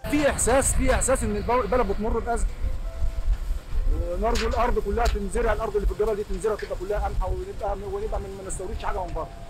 في احساس في احساس ان البو- البلد بتمر بازمه ونرجو الارض كلها تنزرع الارض اللي في الجبل دي تنزرع تبقى كلها قمحه ونبقى ونبقى من- ما نستوردش حاجه من بره